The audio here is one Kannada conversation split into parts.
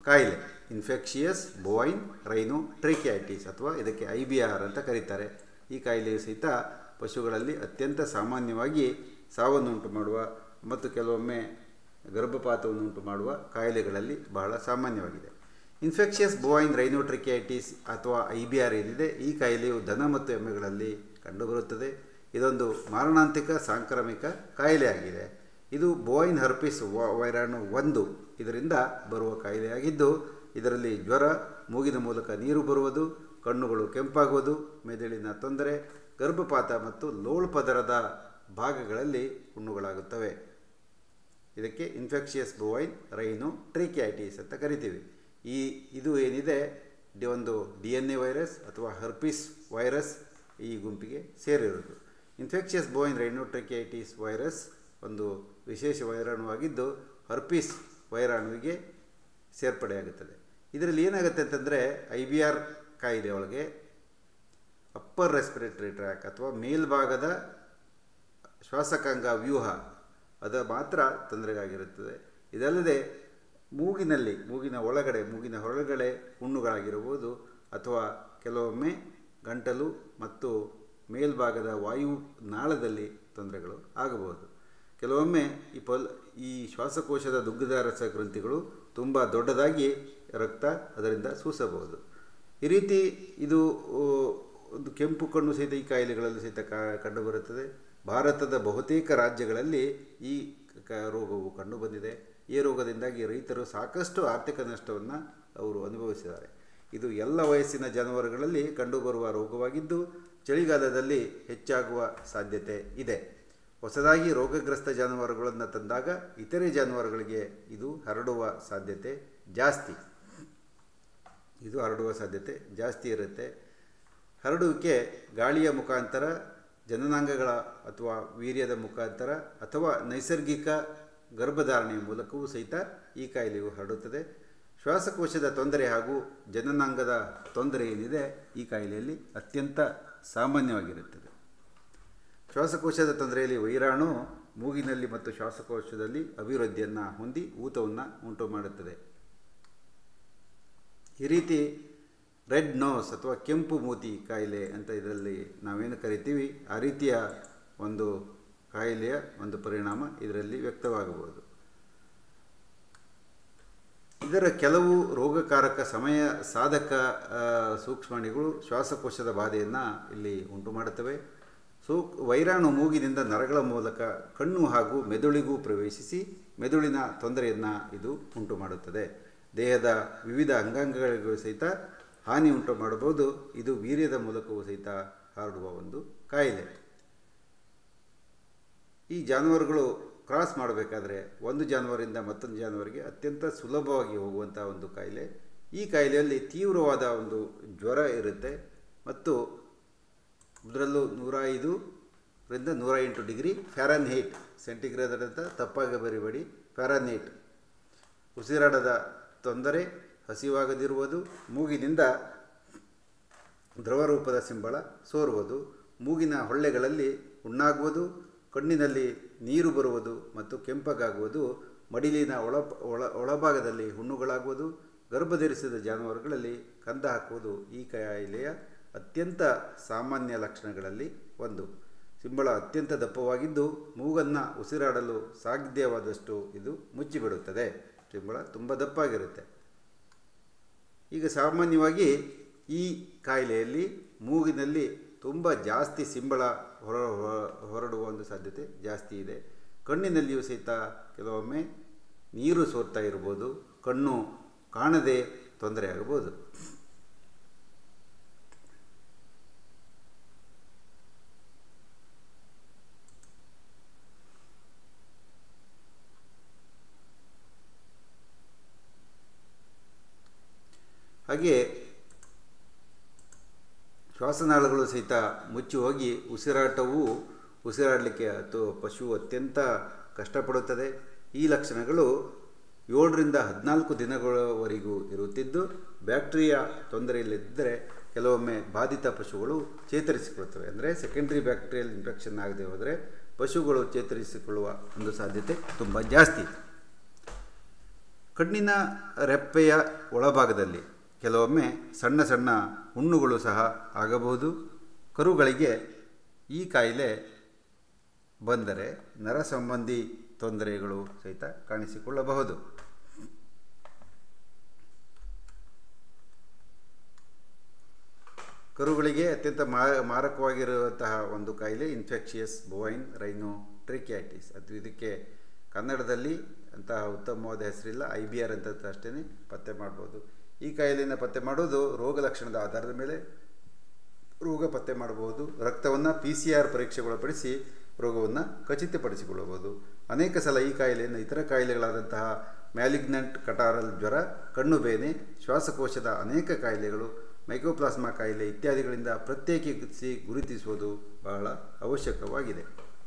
ಕಾಯಿಲೆ ಇನ್ಫೆಕ್ಷಿಯಸ್ ಬೋವೈನ್ ರೈನೋ ಟ್ರಿಕ್ಯಾಟಿಸ್ ಅಥವಾ ಇದಕ್ಕೆ ಐ ಬಿ ಆರ್ ಅಂತ ಕರೀತಾರೆ ಈ ಕಾಯಿಲೆಯು ಸಹಿತ ಪಶುಗಳಲ್ಲಿ ಅತ್ಯಂತ ಸಾಮಾನ್ಯವಾಗಿ ಸಾವನ್ನುಂಟು ಮಾಡುವ ಮತ್ತು ಕೆಲವೊಮ್ಮೆ ಗರ್ಭಪಾತವನ್ನುಂಟು ಮಾಡುವ ಕಾಯಿಲೆಗಳಲ್ಲಿ ಬಹಳ ಸಾಮಾನ್ಯವಾಗಿದೆ ಇನ್ಫೆಕ್ಷಿಯಸ್ ಬೋವೈನ್ ರೈನೋಟ್ರಿಕ್ಯಾಟಿಸ್ ಅಥವಾ ಐ ಬಿ ಆರ್ ಏನಿದೆ ಈ ಕಾಯಿಲೆಯು ದನ ಮತ್ತು ಎಮ್ಮೆಗಳಲ್ಲಿ ಕಂಡುಬರುತ್ತದೆ ಇದೊಂದು ಮಾರಣಾಂತಿಕ ಸಾಂಕ್ರಾಮಿಕ ಕಾಯಿಲೆಯಾಗಿದೆ ಇದು ಬೋವೈನ್ ಹರ್ಪಿಸ್ ವೈರಾಣು ಒಂದು ಇದರಿಂದ ಬರುವ ಕಾಯಿಲೆಯಾಗಿದ್ದು ಇದರಲ್ಲಿ ಜ್ವರ ಮೂಗಿನ ಮೂಲಕ ನೀರು ಬರುವುದು ಕಣ್ಣುಗಳು ಕೆಂಪಾಗುವುದು ಮೆದುಳಿನ ತೊಂದರೆ ಗರ್ಭಪಾತ ಮತ್ತು ಲೋಳ್ ಪದರದ ಭಾಗಗಳಲ್ಲಿ ಹುಣ್ಣುಗಳಾಗುತ್ತವೆ ಇದಕ್ಕೆ ಇನ್ಫೆಕ್ಷಿಯಸ್ ಬೋವೈನ್ ರೈನು ಟ್ರಿಕ್ಯಾಟಿಸ್ ಅಂತ ಕರಿತೀವಿ ಈ ಇದು ಏನಿದೆ ಡಿ ಒಂದು ಡಿ ಎನ್ ಎ ವೈರಸ್ ಅಥವಾ ಹರ್ಪಿಸ್ ವೈರಸ್ ಈ ಗುಂಪಿಗೆ ಸೇರಿರುವುದು ಇನ್ಫೆಕ್ಷಿಯಸ್ ಬೋವೈನ್ ರೈನೋಟ್ರಿಕ್ಯಾಟಿಸ್ ವೈರಸ್ ಒಂದು ವಿಶೇಷ ವೈರಾಣುವಾಗಿದ್ದು ಹರ್ಪಿಸ್ ವೈರಾಣುವಿಗೆ ಸೇರ್ಪಡೆಯಾಗುತ್ತದೆ ಇದರಲ್ಲಿ ಏನಾಗುತ್ತೆ ಅಂತಂದರೆ ಐ ಬಿ ಆರ್ ಕಾಯಿಲೆ ಒಳಗೆ ಅಪ್ಪರ್ ರೆಸ್ಪಿರೇಟರಿ ಟ್ರ್ಯಾಕ್ ಅಥವಾ ಮೇಲ್ಭಾಗದ ಶ್ವಾಸಕಾಂಗ ವ್ಯೂಹ ಅದ ಮಾತ್ರ ತೊಂದರೆಗಾಗಿರುತ್ತದೆ ಇದಲ್ಲದೆ ಮೂಗಿನಲ್ಲಿ ಮೂಗಿನ ಒಳಗಡೆ ಮೂಗಿನ ಹೊರಗಡೆ ಹುಣ್ಣುಗಳಾಗಿರಬಹುದು ಅಥವಾ ಕೆಲವೊಮ್ಮೆ ಗಂಟಲು ಮತ್ತು ಮೇಲ್ಭಾಗದ ವಾಯು ನಾಳದಲ್ಲಿ ತೊಂದರೆಗಳು ಆಗಬಹುದು ಕೆಲವೊಮ್ಮೆ ಈ ಪಲ್ ಈ ಶ್ವಾಸಕೋಶದ ದುಗ್ಗದಾರಸ ಗ್ರಂಥಿಗಳು ತುಂಬ ದೊಡ್ಡದಾಗಿ ರಕ್ತ ಅದರಿಂದ ಸೂಸಬಹುದು ಈ ರೀತಿ ಇದು ಆ, ಒಂದು ಕೆಂಪು ಕಣ್ಣು ಸಹಿತ ಈ ಕಾಯಿಲೆಗಳಲ್ಲೂ ಸಹಿತ ಕಾ ಕಂಡುಬರುತ್ತದೆ ಭಾರತದ ಬಹುತೇಕ ರಾಜ್ಯಗಳಲ್ಲಿ ಈ ಕ ರೋಗವು ಕಂಡುಬಂದಿದೆ ಈ ರೋಗದಿಂದಾಗಿ ರೈತರು ಸಾಕಷ್ಟು ಆರ್ಥಿಕ ನಷ್ಟವನ್ನು ಅವರು ಅನುಭವಿಸಿದ್ದಾರೆ ಇದು ಎಲ್ಲ ವಯಸ್ಸಿನ ಜಾನುವಾರುಗಳಲ್ಲಿ ಕಂಡುಬರುವ ರೋಗವಾಗಿದ್ದು ಚಳಿಗಾಲದಲ್ಲಿ ಹೆಚ್ಚಾಗುವ ಸಾಧ್ಯತೆ ಇದೆ ಹೊಸದಾಗಿ ರೋಗಗ್ರಸ್ತ ಜಾನುವಾರುಗಳನ್ನು ತಂದಾಗ ಇತರೆ ಜಾನುವಾರುಗಳಿಗೆ ಇದು ಹರಡುವ ಸಾಧ್ಯತೆ ಜಾಸ್ತಿ ಇದು ಹರಡುವ ಸಾಧ್ಯತೆ ಜಾಸ್ತಿ ಇರುತ್ತೆ ಹರಡುವಿಕೆ ಗಾಳಿಯ ಮುಖಾಂತರ ಜನನಾಂಗಗಳ ಅಥವಾ ವೀರ್ಯದ ಮುಖಾಂತರ ಅಥವಾ ನೈಸರ್ಗಿಕ ಗರ್ಭಧಾರಣೆಯ ಮೂಲಕವೂ ಸಹಿತ ಈ ಕಾಯಿಲೆಯು ಹರಡುತ್ತದೆ ಶ್ವಾಸಕೋಶದ ತೊಂದರೆ ಹಾಗೂ ಜನನಾಂಗದ ತೊಂದರೆ ಏನಿದೆ ಈ ಕಾಯಿಲೆಯಲ್ಲಿ ಅತ್ಯಂತ ಸಾಮಾನ್ಯವಾಗಿರುತ್ತದೆ ಶ್ವಾಸಕೋಶದ ತೊಂದರೆಯಲ್ಲಿ ವೈರಾಣು ಮೂಗಿನಲ್ಲಿ ಮತ್ತು ಶ್ವಾಸಕೋಶದಲ್ಲಿ ಅಭಿವೃದ್ಧಿಯನ್ನು ಹೊಂದಿ ಊತವನ್ನು ಉಂಟು ಮಾಡುತ್ತದೆ ಈ ರೀತಿ ರೆಡ್ ನೋಸ್ ಅಥವಾ ಕೆಂಪು ಮೂತಿ ಕಾಯಿಲೆ ಅಂತ ಇದರಲ್ಲಿ ನಾವೇನು ಕರಿತೀವಿ ಆ ರೀತಿಯ ಒಂದು ಕಾಯಿಲೆಯ ಒಂದು ಪರಿಣಾಮ ಇದರಲ್ಲಿ ವ್ಯಕ್ತವಾಗಬಹುದು ಇದರ ಕೆಲವು ರೋಗಕಾರಕ ಸಮಯ ಸಾಧಕ ಆ, ಸೂಕ್ಷ್ಮಾಣುಗಳು ಶ್ವಾಸಕೋಶದ ಬಾಧೆಯನ್ನು ಇಲ್ಲಿ ಉಂಟು ಮಾಡುತ್ತವೆ ಸೂ ವೈರಾಣು ಮೂಗಿನಿಂದ ನರಗಳ ಮೂಲಕ ಕಣ್ಣು ಹಾಗೂ ಮೆದುಳಿಗೂ ಪ್ರವೇಶಿಸಿ ಮೆದುಳಿನ ತೊಂದರೆಯನ್ನು ಇದು ಉಂಟು ಮಾಡುತ್ತದೆ ದೇಹದ ವಿವಿಧ ಅಂಗಾಂಗಗಳಿಗೂ ಸಹಿತ ಹಾನಿ ಉಂಟು ಮಾಡಬಹುದು ಇದು ವೀರ್ಯದ ಮೂಲಕವೂ ಸಹಿತ ಹರಡುವ ಒಂದು ಕಾಯಿಲೆ ಈ ಜಾನುವಾರುಗಳು ಕ್ರಾಸ್ ಮಾಡಬೇಕಾದ್ರೆ ಒಂದು ಜಾನುವಾರಿಂದ ಮತ್ತೊಂದು ಜಾನುವಾರಿಗೆ ಅತ್ಯಂತ ಸುಲಭವಾಗಿ ಹೋಗುವಂಥ ಒಂದು ಕಾಯಿಲೆ ಈ ಕಾಯಿಲೆಯಲ್ಲಿ ತೀವ್ರವಾದ ಒಂದು ಜ್ವರ ಇರುತ್ತೆ ಮತ್ತು ಅದರಲ್ಲೂ ನೂರ ಐದರಿಂದ ನೂರ ಎಂಟು ಡಿಗ್ರಿ ಫ್ಯಾರನ್ ಹೀಟ್ ಸೆಂಟಿಗ್ರೇಡ್ ಅಂತ ತಪ್ಪಾಗಿ ಬರಿಬೇಡಿ ಫ್ಯಾರನ್ ಹೀಟ್ ಉಸಿರಾಡದ ತೊಂದರೆ ಹಸಿವಾಗದಿರುವುದು ಮೂಗಿನಿಂದ ದ್ರವ ರೂಪದ ಸಿಂಬಳ ಸೋರುವುದು ಮೂಗಿನ ಹೊಳ್ಳೆಗಳಲ್ಲಿ ಹುಣ್ಣಾಗುವುದು ಕಣ್ಣಿನಲ್ಲಿ ನೀರು ಬರುವುದು ಮತ್ತು ಕೆಂಪಗಾಗುವುದು ಮಡಿಲಿನ ಒಳ ಒಳ ಒಳಭಾಗದಲ್ಲಿ ಹುಣ್ಣುಗಳಾಗುವುದು ಗರ್ಭಧರಿಸಿದ ಜಾನುವಾರುಗಳಲ್ಲಿ ಕಂದ ಹಾಕುವುದು ಈ ಕಾಯಿಲೆಯ ಅತ್ಯಂತ ಸಾಮಾನ್ಯ ಲಕ್ಷಣಗಳಲ್ಲಿ ಒಂದು ಸಿಂಬಳ ಅತ್ಯಂತ ದಪ್ಪವಾಗಿದ್ದು ಮೂಗನ್ನು ಉಸಿರಾಡಲು ಸಾಧ್ಯವಾದಷ್ಟು ಇದು ಮುಚ್ಚಿಬಿಡುತ್ತದೆ ಸಿಂಬಳ ತುಂಬ ದಪ್ಪಾಗಿರುತ್ತೆ ಈಗ ಸಾಮಾನ್ಯವಾಗಿ ಈ ಕಾಯಿಲೆಯಲ್ಲಿ ಮೂಗಿನಲ್ಲಿ ತುಂಬ ಜಾಸ್ತಿ ಸಿಂಬಳ ಹೊರ ಹೊರ- ಹೊರಡುವ ಒಂದು ಸಾಧ್ಯತೆ ಜಾಸ್ತಿ ಇದೆ ಕಣ್ಣಿನಲ್ಲಿಯೂ ಸಹಿತ ಕೆಲವೊಮ್ಮೆ ನೀರು ಸೋರ್ತಾ ಇರ್ಬೋದು ಕಣ್ಣು ಕಾಣದೆ ತೊಂದರೆ ಆಗಬಹುದು ಹಾಗೆ ಶ್ವಾಸನಾಳಗಳು ಸಹಿತ ಮುಚ್ಚಿ ಹೋಗಿ ಉಸಿರಾಟವು ಉಸಿರಾಡಲಿಕ್ಕೆ ಅಥವಾ ಪಶು ಅತ್ಯಂತ ಕಷ್ಟಪಡುತ್ತದೆ ಈ ಲಕ್ಷಣಗಳು ಏಳರಿಂದ ಹದಿನಾಲ್ಕು ದಿನಗಳವರೆಗೂ ಇರುತ್ತಿದ್ದು ಬ್ಯಾಕ್ಟೀರಿಯಾ ತೊಂದರೆಯಿಲ್ಲದಿದ್ದರೆ ಕೆಲವೊಮ್ಮೆ ಬಾಧಿತ ಪಶುಗಳು ಚೇತರಿಸಿಕೊಳ್ಳುತ್ತವೆ ಅಂದರೆ ಸೆಕೆಂಡ್ರಿ ಬ್ಯಾಕ್ಟೀರಿಯಲ್ ಇನ್ಫೆಕ್ಷನ್ ಆಗದೆ ಹೋದರೆ ಪಶುಗಳು ಚೇತರಿಸಿಕೊಳ್ಳುವ ಒಂದು ಸಾಧ್ಯತೆ ತುಂಬ ಜಾಸ್ತಿ ಕಣ್ಣಿನ ರೆಪ್ಪೆಯ ಒಳಭಾಗದಲ್ಲಿ ಕೆಲವೊಮ್ಮೆ ಸಣ್ಣ ಸಣ್ಣ ಹುಣ್ಣುಗಳು ಸಹ ಆಗಬಹುದು ಕರುಗಳಿಗೆ ಈ ಕಾಯಿಲೆ ಬಂದರೆ ನರ ಸಂಬಂಧಿ ತೊಂದರೆಗಳು ಸಹಿತ ಕಾಣಿಸಿಕೊಳ್ಳಬಹುದು ಕರುಗಳಿಗೆ ಅತ್ಯಂತ ಮಾ ಮಾರಕವಾಗಿರುವಂತಹ ಒಂದು ಕಾಯಿಲೆ ಇನ್ಫೆಕ್ಷಿಯಸ್ ಬೋವೈನ್ ರೈನೋ ಟ್ರಿಕ್ಯಾಟಿಸ್ ಅದು ಇದಕ್ಕೆ ಕನ್ನಡದಲ್ಲಿ ಅಂತಹ ಉತ್ತಮವಾದ ಹೆಸರಿಲ್ಲ ಐ ಬಿ ಆರ್ ಅಂತ ಅಷ್ಟೇ ಪತ್ತೆ ಮಾಡ್ಬೋದು ಈ ಕಾಯಿಲೆಯನ್ನು ಪತ್ತೆ ಮಾಡೋದು ರೋಗ ಲಕ್ಷಣದ ಆಧಾರದ ಮೇಲೆ ರೋಗ ಪತ್ತೆ ಮಾಡಬಹುದು ರಕ್ತವನ್ನು ಪಿ ಸಿ ಆರ್ ಪರೀಕ್ಷೆಗೊಳಪಡಿಸಿ ರೋಗವನ್ನು ಖಚಿತಪಡಿಸಿಕೊಳ್ಳಬಹುದು ಅನೇಕ ಸಲ ಈ ಕಾಯಿಲೆಯನ್ನು ಇತರ ಕಾಯಿಲೆಗಳಾದಂತಹ ಮ್ಯಾಲಿಗ್ನೆಂಟ್ ಕಟಾರಲ್ ಜ್ವರ ಕಣ್ಣು ಬೇನೆ ಶ್ವಾಸಕೋಶದ ಅನೇಕ ಕಾಯಿಲೆಗಳು ಮೈಕೋಪ್ಲಾಸ್ಮಾ ಕಾಯಿಲೆ ಇತ್ಯಾದಿಗಳಿಂದ ಪ್ರತ್ಯೇಕಿಸಿ ಗುರುತಿಸುವುದು ಬಹಳ ಅವಶ್ಯಕವಾಗಿದೆ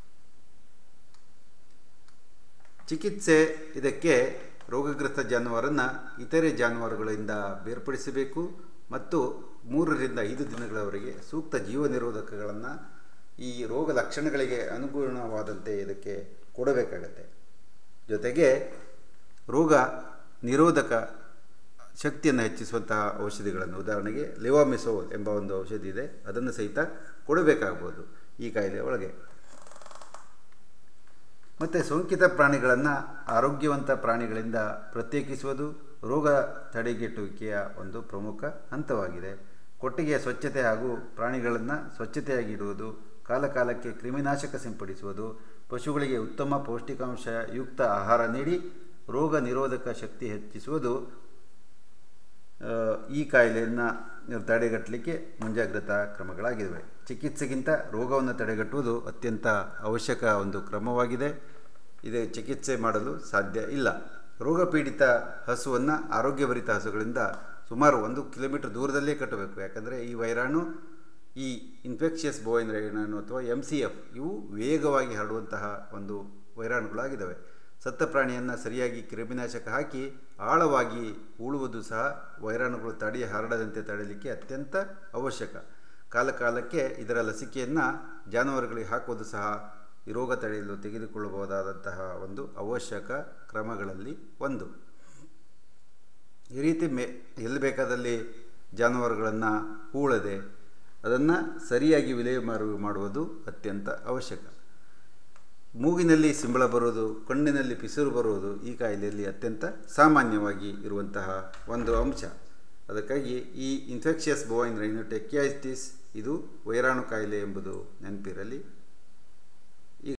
ಚಿಕಿತ್ಸೆ ಇದಕ್ಕೆ ರೋಗಗ್ರಸ್ತ ಜಾನುವಾರನ್ನು ಇತರೆ ಜಾನುವಾರುಗಳಿಂದ ಬೇರ್ಪಡಿಸಬೇಕು ಮತ್ತು ಮೂರರಿಂದ ಐದು ದಿನಗಳವರೆಗೆ ಸೂಕ್ತ ಜೀವ ನಿರೋಧಕಗಳನ್ನು ಈ ರೋಗ ಲಕ್ಷಣಗಳಿಗೆ ಅನುಗುಣವಾದಂತೆ ಇದಕ್ಕೆ ಕೊಡಬೇಕಾಗತ್ತೆ ಜೊತೆಗೆ ರೋಗ ನಿರೋಧಕ ಶಕ್ತಿಯನ್ನು ಹೆಚ್ಚಿಸುವಂತಹ ಔಷಧಿಗಳನ್ನು ಉದಾಹರಣೆಗೆ ಲಿವಾಮಿಸೋಲ್ ಎಂಬ ಒಂದು ಔಷಧಿ ಇದೆ ಅದನ್ನು ಸಹಿತ ಕೊಡಬೇಕಾಗ್ಬೋದು ಈ ಕಾಯಿಲೆ ಒಳಗೆ ಮತ್ತು ಸೋಂಕಿತ ಪ್ರಾಣಿಗಳನ್ನು ಆರೋಗ್ಯವಂತ ಪ್ರಾಣಿಗಳಿಂದ ಪ್ರತ್ಯೇಕಿಸುವುದು ರೋಗ ತಡೆಗಟ್ಟುವಿಕೆಯ ಒಂದು ಪ್ರಮುಖ ಹಂತವಾಗಿದೆ ಕೊಟ್ಟಿಗೆಯ ಸ್ವಚ್ಛತೆ ಹಾಗೂ ಪ್ರಾಣಿಗಳನ್ನು ಸ್ವಚ್ಛತೆಯಾಗಿ ಇಡುವುದು ಕಾಲಕಾಲಕ್ಕೆ ಕ್ರಿಮಿನಾಶಕ ಸಿಂಪಡಿಸುವುದು ಪಶುಗಳಿಗೆ ಉತ್ತಮ ಪೌಷ್ಟಿಕಾಂಶ ಯುಕ್ತ ಆಹಾರ ನೀಡಿ ರೋಗ ನಿರೋಧಕ ಶಕ್ತಿ ಹೆಚ್ಚಿಸುವುದು ಈ ಕಾಯಿಲೆಯನ್ನು ತಡೆಗಟ್ಟಲಿಕ್ಕೆ ಮುಂಜಾಗ್ರತಾ ಕ್ರಮಗಳಾಗಿವೆ ಚಿಕಿತ್ಸೆಗಿಂತ ರೋಗವನ್ನು ತಡೆಗಟ್ಟುವುದು ಅತ್ಯಂತ ಅವಶ್ಯಕ ಒಂದು ಕ್ರಮವಾಗಿದೆ ಇದು ಚಿಕಿತ್ಸೆ ಮಾಡಲು ಸಾಧ್ಯ ಇಲ್ಲ ರೋಗ ಪೀಡಿತ ಹಸುವನ್ನು ಆರೋಗ್ಯಭರಿತ ಹಸುಗಳಿಂದ ಸುಮಾರು ಒಂದು ಕಿಲೋಮೀಟರ್ ದೂರದಲ್ಲೇ ಕಟ್ಟಬೇಕು ಯಾಕಂದರೆ ಈ ವೈರಾಣು ಈ ಇನ್ಫೆಕ್ಷಿಯಸ್ ಬೋಯಿನ್ ವೈರಾಣು ಅಥವಾ ಎಮ್ ಸಿ ಎಫ್ ಇವು ವೇಗವಾಗಿ ಹರಡುವಂತಹ ಒಂದು ವೈರಾಣುಗಳಾಗಿದ್ದಾವೆ ಸತ್ತ ಪ್ರಾಣಿಯನ್ನು ಸರಿಯಾಗಿ ಕ್ರಿಮಿನಾಶಕ ಹಾಕಿ ಆಳವಾಗಿ ಉಳುವುದು ಸಹ ವೈರಾಣುಗಳು ತಡೆ ಹರಡದಂತೆ ತಡೆಯಲಿಕ್ಕೆ ಅತ್ಯಂತ ಅವಶ್ಯಕ ಕಾಲಕಾಲಕ್ಕೆ ಇದರ ಲಸಿಕೆಯನ್ನು ಜಾನುವಾರುಗಳಿಗೆ ಹಾಕುವುದು ಸಹ ಈ ರೋಗ ತಡೆಯಲು ತೆಗೆದುಕೊಳ್ಳಬಹುದಾದಂತಹ ಒಂದು ಅವಶ್ಯಕ ಕ್ರಮಗಳಲ್ಲಿ ಒಂದು ಈ ರೀತಿ ಮೇ ಎಲ್ಲಿ ಬೇಕಾದಲ್ಲಿ ಜಾನುವಾರುಗಳನ್ನು ಹೂಳದೆ ಅದನ್ನು ಸರಿಯಾಗಿ ವಿಲೇವಾರಿ ಮಾಡುವುದು ಅತ್ಯಂತ ಅವಶ್ಯಕ ಮೂಗಿನಲ್ಲಿ ಸಿಂಬಳ ಬರುವುದು ಕಣ್ಣಿನಲ್ಲಿ ಪಿಸುರು ಬರುವುದು ಈ ಕಾಯಿಲೆಯಲ್ಲಿ ಅತ್ಯಂತ ಸಾಮಾನ್ಯವಾಗಿ ಇರುವಂತಹ ಒಂದು ಅಂಶ ಅದಕ್ಕಾಗಿ ಈ ಇನ್ಫೆಕ್ಷಿಯಸ್ ಬೋವೈನ್ ರೈನೋಟೆಕ್ಯಾಟಿಸ್ ಇದು ವೈರಾಣು ಕಾಯಿಲೆ ಎಂಬುದು ನೆನಪಿರಲಿ